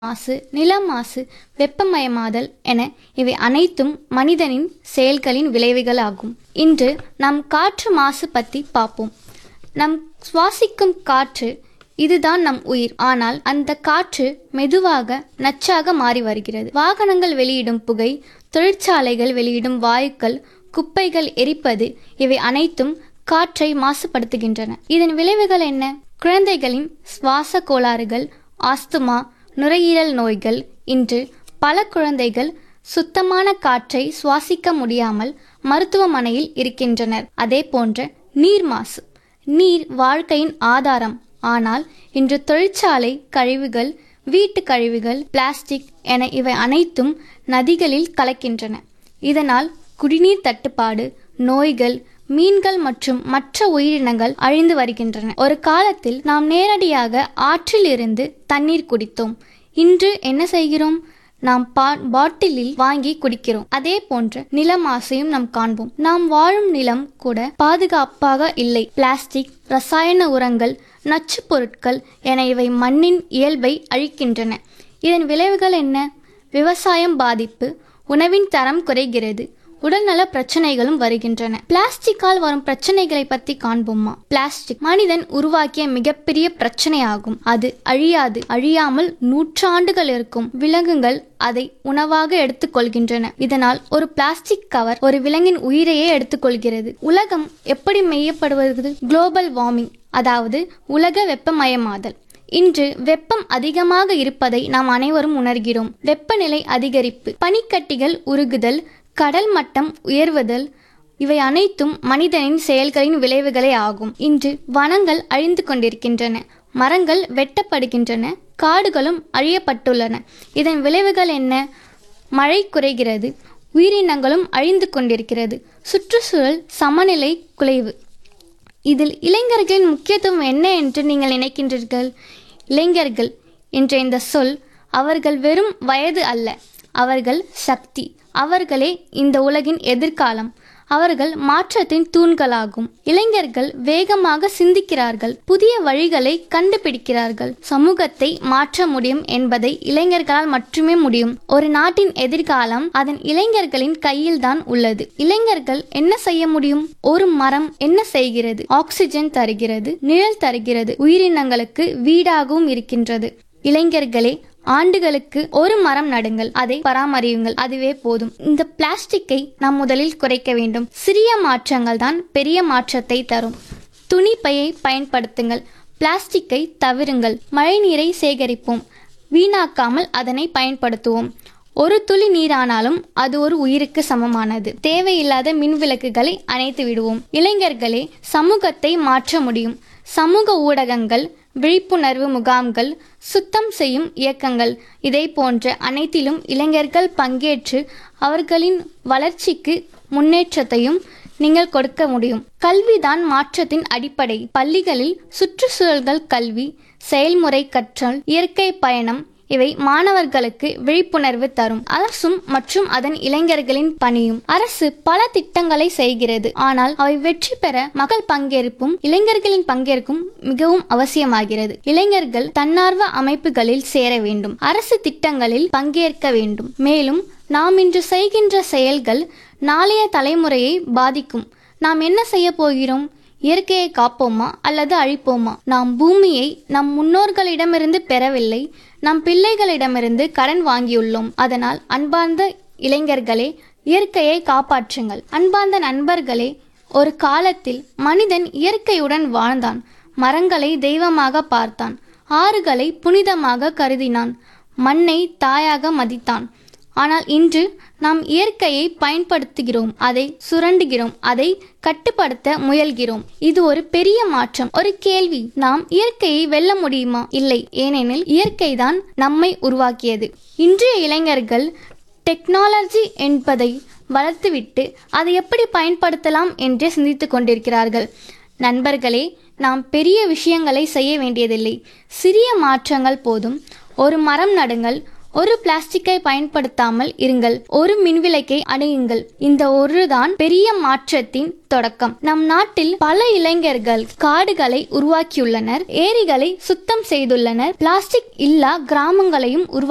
மாசு நில மாசு வெப்பமயமாதல் என இவை அனைத்தும் மனிதனின் செயல்களின் விளைவுகள் ஆகும் இன்று நாம் காற்று மாசு பற்றி பார்ப்போம் நம் சுவாசிக்கும் காற்று இதுதான் நம் உயிர் ஆனால் அந்த காற்று மெதுவாக நச்சாக மாறி வருகிறது வாகனங்கள் வெளியிடும் புகை தொழிற்சாலைகள் வெளியிடும் வாயுக்கள் குப்பைகள் எரிப்பது இவை அனைத்தும் காற்றை மாசுபடுத்துகின்றன இதன் விளைவுகள் என்ன குழந்தைகளின் சுவாச கோளாறுகள் ஆஸ்துமா நுரையீரல் நோய்கள் இன்று பல குழந்தைகள் சுத்தமான காற்றை சுவாசிக்க முடியாமல் மருத்துவமனையில் இருக்கின்றனர் அதே போன்ற நீர் மாசு நீர் வாழ்க்கையின் ஆதாரம் ஆனால் இன்று தொழிற்சாலை கழிவுகள் வீட்டு கழிவுகள் பிளாஸ்டிக் என இவை அனைத்தும் நதிகளில் கலக்கின்றன இதனால் குடிநீர் தட்டுப்பாடு நோய்கள் மீன்கள் மற்றும் மற்ற உயிரினங்கள் அழிந்து வருகின்றன ஒரு காலத்தில் நாம் நேரடியாக ஆற்றில் இருந்து தண்ணீர் குடித்தோம் இன்று என்ன செய்கிறோம் நாம் பா பாட்டிலில் வாங்கி குடிக்கிறோம் அதே போன்ற நில மாசையும் நாம் காண்போம் நாம் வாழும் நிலம் கூட பாதுகாப்பாக இல்லை பிளாஸ்டிக் ரசாயன உரங்கள் நச்சுப் பொருட்கள் என இவை மண்ணின் இயல்பை அழிக்கின்றன இதன் விளைவுகள் என்ன விவசாயம் பாதிப்பு உணவின் தரம் குறைகிறது உடல்நல பிரச்சனைகளும் வருகின்றன பிளாஸ்டிக்கால் வரும் பிரச்சனைகளை பத்தி காண்போமா பிளாஸ்டிக் மனிதன் உருவாக்கிய மிகப்பெரிய பிரச்சனையாகும் அது அழியாது அழியாமல் நூற்றாண்டுகள் இருக்கும் விலங்குகள் அதை உணவாக எடுத்துக்கொள்கின்றன இதனால் ஒரு பிளாஸ்டிக் கவர் ஒரு விலங்கின் உயிரையே எடுத்துக்கொள்கிறது உலகம் எப்படி மெய்யப்படுவது குளோபல் வார்மிங் அதாவது உலக வெப்பமயமாதல் இன்று வெப்பம் அதிகமாக இருப்பதை நாம் அனைவரும் உணர்கிறோம் வெப்பநிலை அதிகரிப்பு பனிக்கட்டிகள் உருகுதல் கடல் மட்டம் உயர்வதல் இவை அனைத்தும் மனிதனின் செயல்களின் விளைவுகளே ஆகும் இன்று வனங்கள் அழிந்து கொண்டிருக்கின்றன மரங்கள் வெட்டப்படுகின்றன காடுகளும் அழியப்பட்டுள்ளன இதன் விளைவுகள் என்ன மழை குறைகிறது உயிரினங்களும் அழிந்து கொண்டிருக்கிறது சுற்றுச்சூழல் சமநிலை குலைவு இதில் இளைஞர்களின் முக்கியத்துவம் என்ன என்று நீங்கள் நினைக்கின்றீர்கள் இளைஞர்கள் என்ற இந்த சொல் அவர்கள் வெறும் வயது அல்ல அவர்கள் சக்தி அவர்களே இந்த உலகின் எதிர்காலம் அவர்கள் மாற்றத்தின் தூண்களாகும் இளைஞர்கள் வேகமாக சிந்திக்கிறார்கள் புதிய வழிகளை கண்டுபிடிக்கிறார்கள் சமூகத்தை மாற்ற முடியும் என்பதை இளைஞர்களால் மட்டுமே முடியும் ஒரு நாட்டின் எதிர்காலம் அதன் இளைஞர்களின் கையில்தான் உள்ளது இளைஞர்கள் என்ன செய்ய முடியும் ஒரு மரம் என்ன செய்கிறது ஆக்சிஜன் தருகிறது நிழல் தருகிறது உயிரினங்களுக்கு வீடாகவும் இருக்கின்றது இளைஞர்களே ஆண்டுகளுக்கு ஒரு மரம் நடுங்கள் அதை பராமரியுங்கள் அதுவே போதும் இந்த பிளாஸ்டிக்கை நாம் முதலில் குறைக்க வேண்டும் சிறிய மாற்றங்கள் தான் பெரிய மாற்றத்தை தரும் துணி பையை பயன்படுத்துங்கள் பிளாஸ்டிக்கை தவிருங்கள் மழைநீரை சேகரிப்போம் வீணாக்காமல் அதனை பயன்படுத்துவோம் ஒரு துளி நீரானாலும் அது ஒரு உயிருக்கு சமமானது தேவையில்லாத மின் விளக்குகளை அணைத்து விடுவோம் இளைஞர்களே சமூகத்தை மாற்ற முடியும் சமூக ஊடகங்கள் விழிப்புணர்வு முகாம்கள் சுத்தம் செய்யும் இயக்கங்கள் இதை போன்ற அனைத்திலும் இளைஞர்கள் பங்கேற்று அவர்களின் வளர்ச்சிக்கு முன்னேற்றத்தையும் நீங்கள் கொடுக்க முடியும் கல்விதான் மாற்றத்தின் அடிப்படை பள்ளிகளில் சுற்றுச்சூழல்கள் கல்வி செயல்முறை கற்றல் இயற்கை பயணம் இவை மாணவர்களுக்கு விழிப்புணர்வு தரும் அரசும் மற்றும் அதன் இளைஞர்களின் பணியும் அரசு பல திட்டங்களை செய்கிறது ஆனால் அவை வெற்றி பெற மக்கள் பங்கேற்பும் இளைஞர்களின் பங்கேற்கும் மிகவும் அவசியமாகிறது இளைஞர்கள் தன்னார்வ அமைப்புகளில் சேர வேண்டும் அரசு திட்டங்களில் பங்கேற்க வேண்டும் மேலும் நாம் இன்று செய்கின்ற செயல்கள் நாளைய தலைமுறையை பாதிக்கும் நாம் என்ன செய்ய போகிறோம் இயற்கையை காப்போமா அல்லது அழிப்போமா நாம் பூமியை நம் முன்னோர்களிடமிருந்து பெறவில்லை நம் பிள்ளைகளிடமிருந்து கடன் வாங்கியுள்ளோம் அதனால் அன்பார்ந்த இளைஞர்களே இயற்கையை காப்பாற்றுங்கள் அன்பார்ந்த நண்பர்களே ஒரு காலத்தில் மனிதன் இயற்கையுடன் வாழ்ந்தான் மரங்களை தெய்வமாக பார்த்தான் ஆறுகளை புனிதமாக கருதினான் மண்ணை தாயாக மதித்தான் ஆனால் இன்று நாம் இயற்கையை பயன்படுத்துகிறோம் அதை சுரண்டுகிறோம் அதை கட்டுப்படுத்த முயல்கிறோம் இது ஒரு பெரிய மாற்றம் ஒரு கேள்வி நாம் இயற்கையை வெல்ல முடியுமா இல்லை ஏனெனில் இயற்கை தான் நம்மை உருவாக்கியது இன்றைய இளைஞர்கள் டெக்னாலஜி என்பதை வளர்த்துவிட்டு அதை எப்படி பயன்படுத்தலாம் என்றே சிந்தித்துக் கொண்டிருக்கிறார்கள் நண்பர்களே நாம் பெரிய விஷயங்களை செய்ய வேண்டியதில்லை சிறிய மாற்றங்கள் போதும் ஒரு மரம் நடுங்கள் ஒரு பிளாஸ்டிக்கை பயன்படுத்தாமல் இருங்கள் ஒரு மின்விளக்கை அணுகுங்கள் இந்த ஒருதான் பெரிய மாற்றத்தின் தொடக்கம் நம் நாட்டில் பல இளைஞர்கள் காடுகளை உருவாக்கியுள்ளனர் ஏரிகளை சுத்தம் செய்துள்ளனர் பிளாஸ்டிக் இல்லா கிராமங்களையும் உருவா